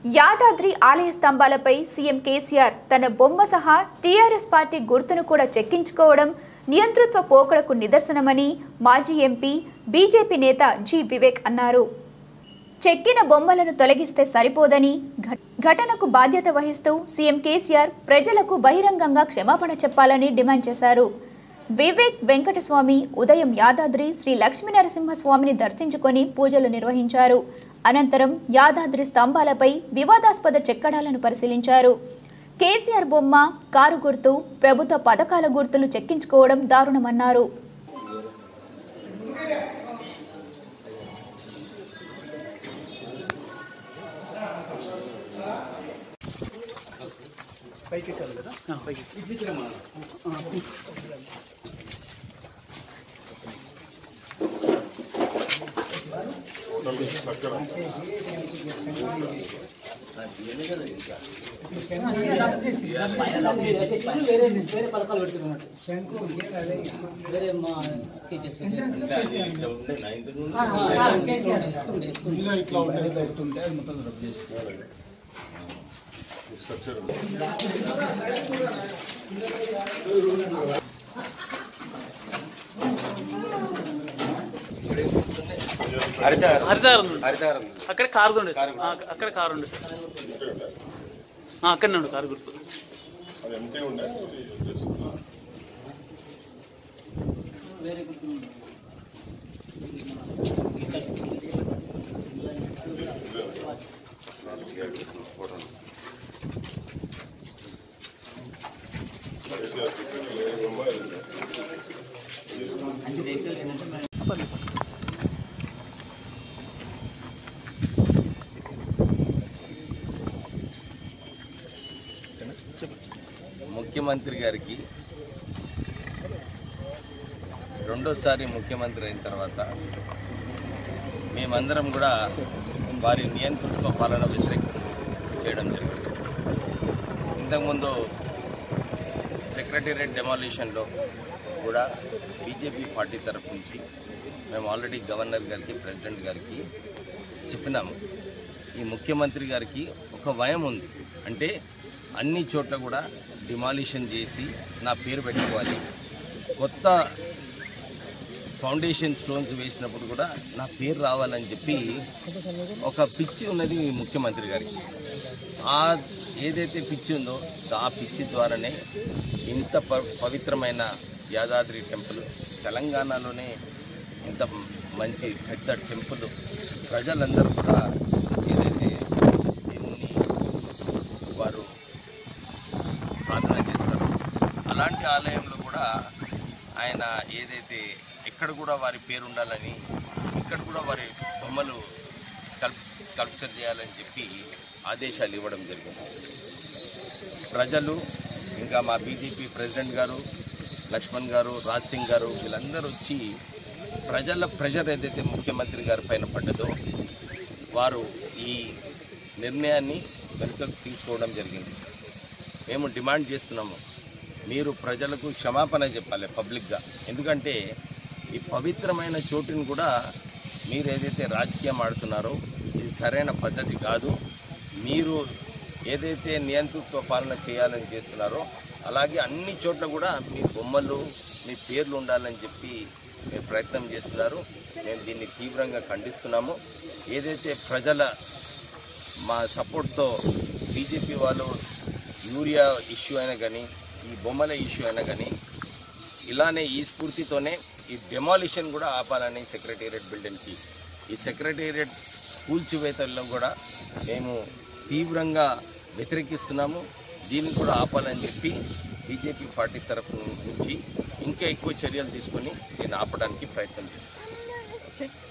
యాదాద్రి ఆలయ స్తంభాలపై సీఎం కేసీఆర్ తన బొమ్మ సహా టీఆర్ఎస్ పార్టీ గుర్తును కూడా చెక్కించుకోవడం నియంతృత్వ పోకడకు నిదర్శనమని మాజీ ఎంపీ బీజేపీ నేత జి వివేక్ అన్నారు చెక్కిన బొమ్మలను తొలగిస్తే సరిపోదని ఘ- ఘటనకు బాధ్యత వహిస్తూ సీఎం కేసీఆర్ ప్రజలకు బహిరంగంగా క్షమాపణ చెప్పాలని డిమాండ్ చేశారు వివేక్ వెంకటస్వామి ఉదయం యాదాద్రి శ్రీ లక్ష్మీనరసింహస్వామిని దర్శించుకొని పూజలు నిర్వహించారు అనంతరం యాదాద్రి స్తంభాలపై వివాదాస్పద చెక్కడాలను పరిశీలించారు కేసీఆర్ బొమ్మ కారు గుర్తు ప్రభుత్వ పథకాల గుర్తులు చెక్కించుకోవడం దారుణమన్నారు వేరే వేరే పథకాలు పెడుతున్నట్టు వేరే మా టీచర్స్ కేసీఆర్ ఉండే ఇట్లా ఉండేది పెడుతుంటే అది మొత్తం రబ్ చేసి హరిదారం అక్కడ కారు ఉండే సార్ ఆ, అక్కడ కారు ఉండే సార్ ఆ, అక్కడనే ఉండే కారు గుర్తు వేరే గుర్తు ఉంది. ముఖ్యమంత్రి గారికి రెండోసారి ముఖ్యమంత్రి అయిన తర్వాత మేమందరం కూడా వారి నియంతృత్వ పాలన వ్యతిరేకం చేయడం జరిగింది ఇంతకుముందు సెక్రటేరియట్ డెమాలిషన్లో కూడా బీజేపీ పార్టీ తరఫు నుంచి మేము ఆల్రెడీ గవర్నర్ గారికి ప్రెసిడెంట్ గారికి చెప్పినాము ఈ ముఖ్యమంత్రి గారికి ఒక భయం ఉంది అంటే అన్ని చోట్ల కూడా డిమాలిషన్ చేసి నా పేరు పెట్టుకోవాలి కొత్త ఫౌండేషన్ స్టోన్స్ వేసినప్పుడు కూడా నా పేరు రావాలని చెప్పి ఒక పిచ్చి ఉన్నది ఈ ముఖ్యమంత్రి గారికి ఆ ఏదైతే పిచ్చి ఉందో ఆ పిచ్చి ద్వారానే ఇంత ప పవిత్రమైన యాదాద్రి టెంపుల్ తెలంగాణలోనే ఇంత మంచి పెద్ద టెంపుల్ ప్రజలందరూ కూడా ఏదైతే దేవుణ్ణి వారు ప్రార్థన చేస్తారు అలాంటి ఆలయంలో కూడా ఆయన ఏదైతే ఎక్కడ కూడా వారి పేరు ఉండాలని ఇక్కడ కూడా వారి బొమ్మలు స్కల్ప్ స్కల్ప్చర్ చేయాలని చెప్పి ఆదేశాలు ఇవ్వడం జరిగింది ప్రజలు ఇంకా మా బీజేపీ ప్రెసిడెంట్ గారు లక్ష్మణ్ గారు రాజ్ సింగ్ గారు వీళ్ళందరూ వచ్చి ప్రజల ప్రెషర్ ఏదైతే ముఖ్యమంత్రి గారి పైన పడ్డదో వారు ఈ నిర్ణయాన్ని వెనుకకు తీసుకోవడం జరిగింది మేము డిమాండ్ చేస్తున్నాము మీరు ప్రజలకు క్షమాపణ చెప్పాలి పబ్లిక్గా ఎందుకంటే ఈ పవిత్రమైన చోటుని కూడా మీరు ఏదైతే రాజకీయం ఆడుతున్నారో ఇది సరైన పద్ధతి కాదు మీరు ఏదైతే నియంతృత్వ పాలన చేయాలని చేస్తున్నారో అలాగే అన్ని చోట్ల కూడా మీ బొమ్మలు మీ పేర్లు ఉండాలని చెప్పి మీరు ప్రయత్నం చేస్తున్నారు మేము దీన్ని తీవ్రంగా ఖండిస్తున్నాము ఏదైతే ప్రజల మా సపోర్ట్తో బీజేపీ వాళ్ళు యూరియా ఇష్యూ అయినా కానీ ఈ బొమ్మల ఇష్యూ అయినా కానీ ఇలానే ఈ స్ఫూర్తితోనే ఈ డెమాలిషన్ కూడా ఆపాలని సెక్రటేరియట్ బిల్డింగ్కి ఈ సెక్రటేరియట్ కూల్చివేతల్లో కూడా మేము తీవ్రంగా వ్యతిరేకిస్తున్నాము దీన్ని కూడా ఆపాలని చెప్పి బీజేపీ పార్టీ తరఫు నుంచి ఇంకా ఎక్కువ చర్యలు తీసుకొని దీన్ని ఆపడానికి ప్రయత్నం చేస్తాం